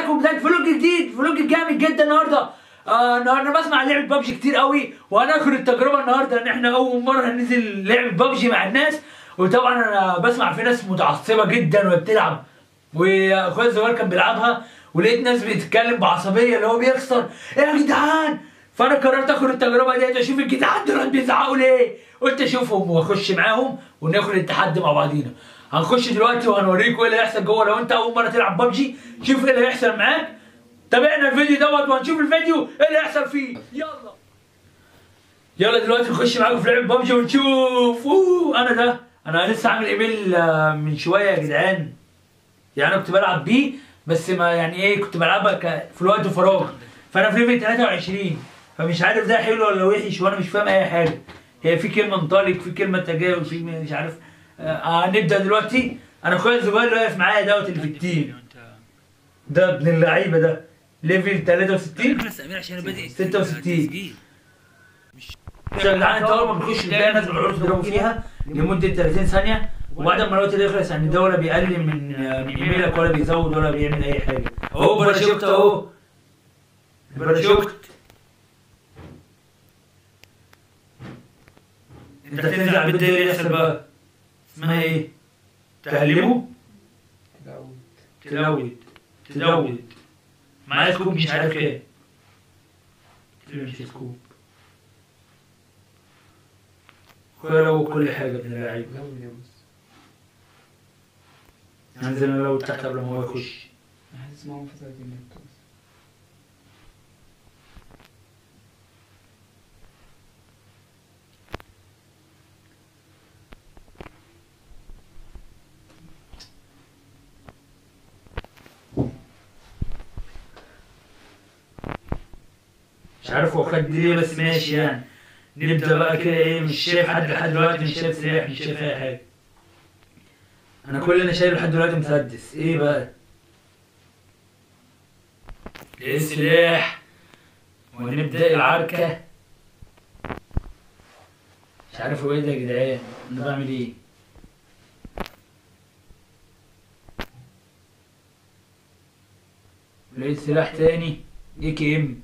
ازيكم ده فلوج جديد فلوج جامد جدا النهارده آه النهارده بسمع لعبه بابجي كتير قوي وهناخد التجربه النهارده ان احنا اول مره هننزل لعبه بابجي مع الناس وطبعا انا بسمع في ناس متعصبه جدا وهي بتلعب واخويا الصغير كان بيلعبها ولقيت ناس بتتكلم بعصبيه اللي هو بيخسر ايه يا جدعان فانا قررت اخد التجربه ديت اشوف الجدعان دول بيزعقوا ليه قلت اشوفهم واخش معاهم وناخد التحدي مع بعضينا هنخش دلوقتي وهنوريكم ايه اللي هيحصل جوه لو انت اول مره تلعب ببجي شوف ايه اللي هيحصل معاك تابعنا الفيديو دوت وهنشوف الفيديو ايه اللي هيحصل فيه يلا يلا دلوقتي نخش معاكم في لعبه ببجي ونشوف اوه انا ده انا لسه عامل ايميل آه، من شويه يا جدعان يعني انا كنت بلعب بيه بس ما يعني ايه كنت بلعبها ك- في الوقت فراغ فانا في ليفل 23 فمش عارف ده حلو ولا وحش وانا مش فاهم اي حاجه هي في كلمه انطلق في كلمه تجاوز في مش عارف آه هنبدا دلوقتي انا اخويا الصغير اللي واقف معايا دوت اللي في التيم ده ابن اللعيبه ده ليفل 63 بس امير عشان انا بادئ 66. تسجيل. يا جدعان انت اول ما بنخش بنلاقي ناس بيقعدوا يضربوا فيها لمده 30 ثانيه وبعد ما الوقت ده يخلص يعني ده ولا بيقلل من من ايميلك ولا بيزود ولا بيعمل اي حاجه اهو باراشوت اهو باراشوت انت تنزل على البيت ده ايه اللي يحصل بقى؟ اسمها ايه؟ تقلبه تلود تزود معايا سكوب مش عارف ايه مش سكوب ولو كل حاجة ابن اللعيب نزل لو تحت قبل ما هو يخش حاسس معاهم فترة النت بس. مش عارف هو خد ليه بس ماشي يعني نبدأ بقى كده ايه مش شايف حد لحد دلوقتي مش شايف سلاح مش شايف اي حاجة انا كل اللي انا شايفه لحد دلوقتي مسدس ايه بقى ايه السلاح ونبدأ العركة مش عارف هو ايه ده يا جدعان انا بعمل ايه لقيت سلاح تاني اي كي ام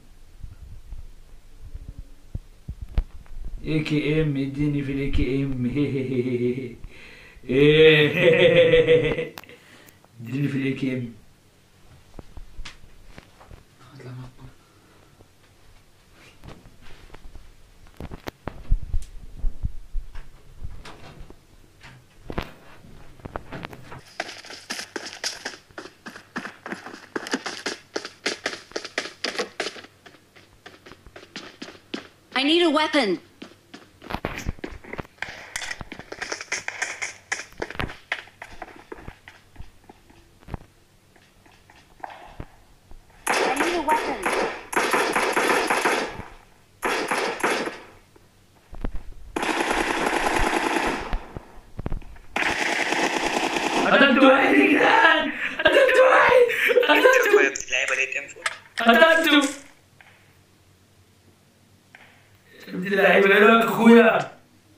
اي كي ام اديني في الاي كي ام اديني في الاي كي ام هطلع معاك بره. I need a weapon. I need a weapon. قتلت واحد يا جدعان قتلت واحد قتلته اللعيبه لقيت انفو قتلته شفت اللعيبه اللي لك اخويا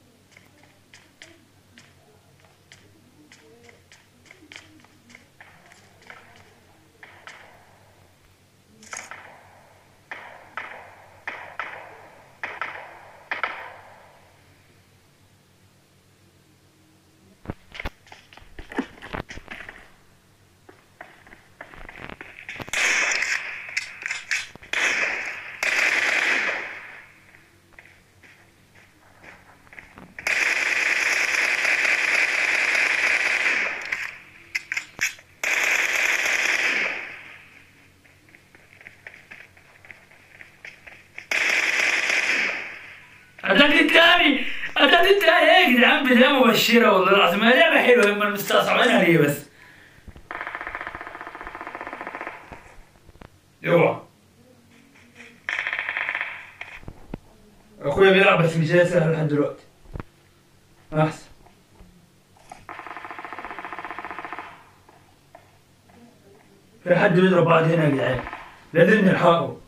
قتلت التاني قتلت التاني ايه يا جدعان بداية مبشرة والله العظيم هي لعبة حلوة هم مستصعبينها ليه بس اوعى اخويا بيلعب بس مش سهل لحد دلوقتي احسن في حد بيضرب بعض هنا يا جدعان لازم نلحقه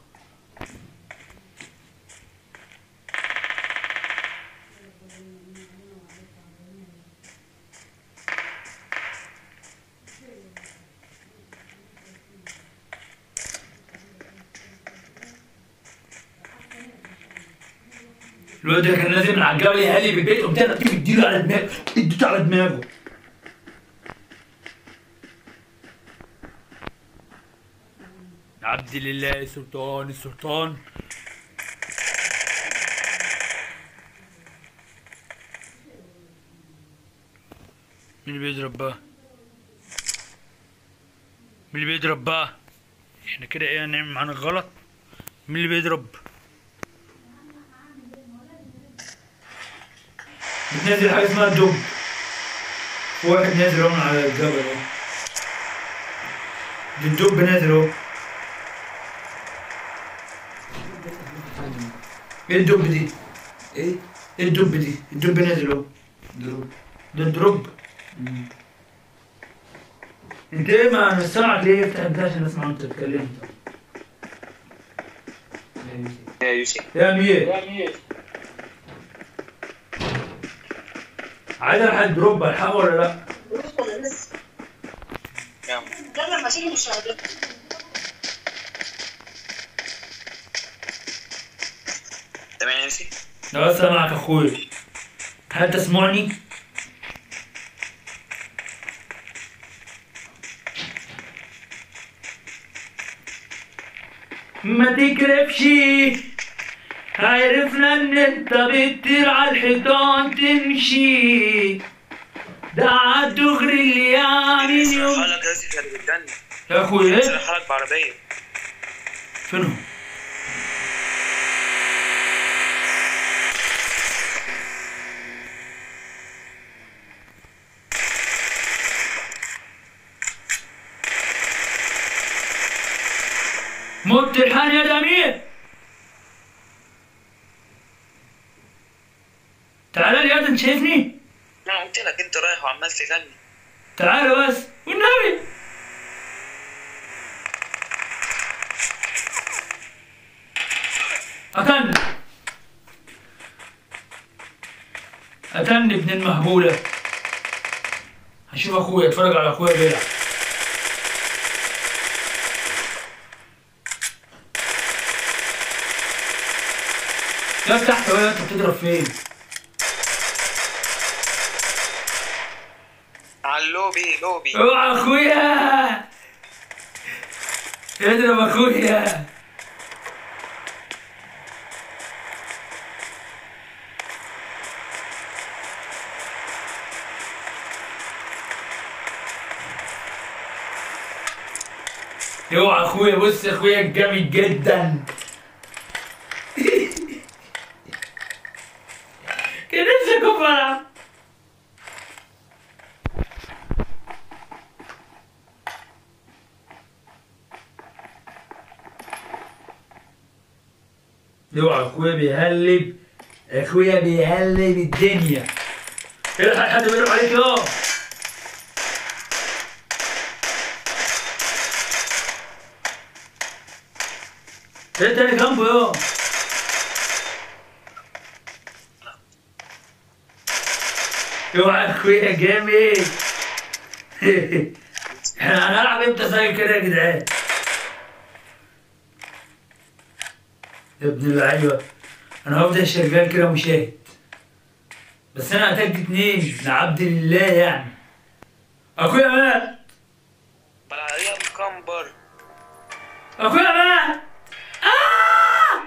الواد ده كان نازل من على الجبل يهلي بالبيت قمت انا قلت اديله على دماغه اديته على دماغه عبد لله سلطان السلطان مين اللي بيضرب بقى مين اللي بيضرب بقى احنا كده ايه هنعمل معانا غلط مين اللي بيضرب بتنزل حاجه اسمها دب في واحد نازل اهو من على الجبل اهو دي الدب نازل اهو ايه الدب دي؟ ايه ايه الدب دي؟ الدب نازل اهو دروب ده الدروب انت ايه ما مش سامعك ليه افتح البتاع عشان اسمع وانت بتتكلم يا يوسف يا امير عايز الحق الدروب الحق ولا لا؟ يلا ده لما تيجي مش هقدر تمام يا يوسف لا سامعك اخويا هل تسمعني؟ ما تكرفش عرفنا ان انت بتطير على الحيطان تمشي ده عالدغري اللي يعني سرحها يوم لك يا يوسف اللي بتجنن يا اخويا ايه؟ سرحها لك بعربية فينهم؟ مت الحان يا دمير تعال لي يا انت شايفني انا قلت لك انت رايح وعمال تغني تعال بس والنبي أتن أتن ابن المهبولة هشوف أخويا أتفرج على أخويا بيلعب يا تحت ولا أنت بتضرب فين؟ على اللوبي لوبي اوعى اخويا اضرب اخويا اوعى اخويا بص يا اخويا جامد جدا كان نفسي اكون بلعب اوعى اخويا بيهلب اخويا بيهلب الدنيا الحق حد بيقول عليك يا انت اللي جنبه يا اوعى اخويا جامد احنا هنلعب امتى زي كده يا جدعان يا ابن اللعيبه انا هفضل شغال كده مشاهد بس انا قتلت اتنين لعبد الله يعني اخويا مات بلا يا مكمبر اخويا مات آه!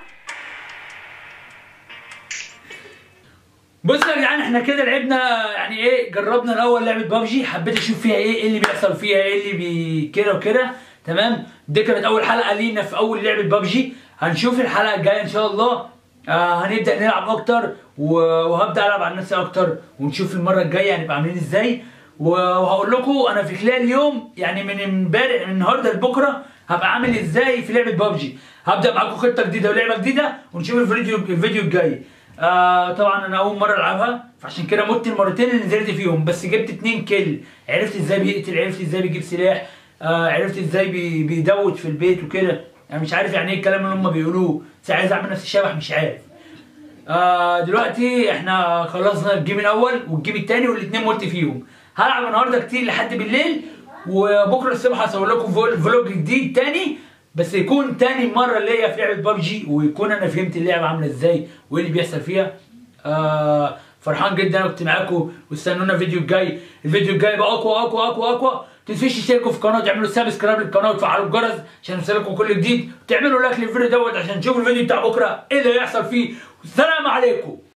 بصوا يا جدعان احنا كده لعبنا يعني ايه جربنا الاول لعبه بابجي حبيت اشوف فيها ايه ايه اللي بيحصل فيها ايه اللي بي كده وكده تمام دي كانت اول حلقه لينا في اول لعبه بابجي هنشوف الحلقه الجايه ان شاء الله آه هنبدا نلعب اكتر و- وهبدا العب على نفسي اكتر ونشوف المره الجايه هنبقى عاملين ازاي و- وهقول لكم انا في خلال اليوم يعني من امبارح من النهارده لبكره هبقى عامل ازاي في لعبه بابجي هبدا معاكم خطه جديده ولعبه جديده ونشوف الفيديو الفيديو الجاي آه طبعا انا اول مره العبها فعشان كده مت المرتين اللي نزلت فيهم بس جبت اتنين كيل عرفت ازاي بيقتل عرفت ازاي بيجيب سلاح آه عرفت ازاي بي بيدوت في البيت وكده انا مش عارف يعني ايه الكلام اللي هم بيقولوه بس عايز اعمل نفسي شبح مش عارف آه دلوقتي احنا خلصنا الجيم الاول والجيم الثاني والاثنين مت فيهم هلعب النهارده كتير لحد بالليل وبكره الصبح هصور لكم فول- فلوج جديد تاني بس يكون تاني مره ليا في لعبه ببجي ويكون انا فهمت اللعبه عامله ازاي وايه اللي بيحصل فيها آه فرحان جدا انا كنت معاكم واستنونا الفيديو الجاي الفيديو الجاي بقى اقوى اقوى اقوى اقوى تنسوش تشتركوا في القناه تعملوا سبسكرايب للقناه وتفعلوا الجرس عشان يوصلكم كل جديد وتعملوا لايك للفيديو دوت عشان تشوفوا الفيديو بتاع بكره ايه اللي هيحصل فيه والسلام عليكم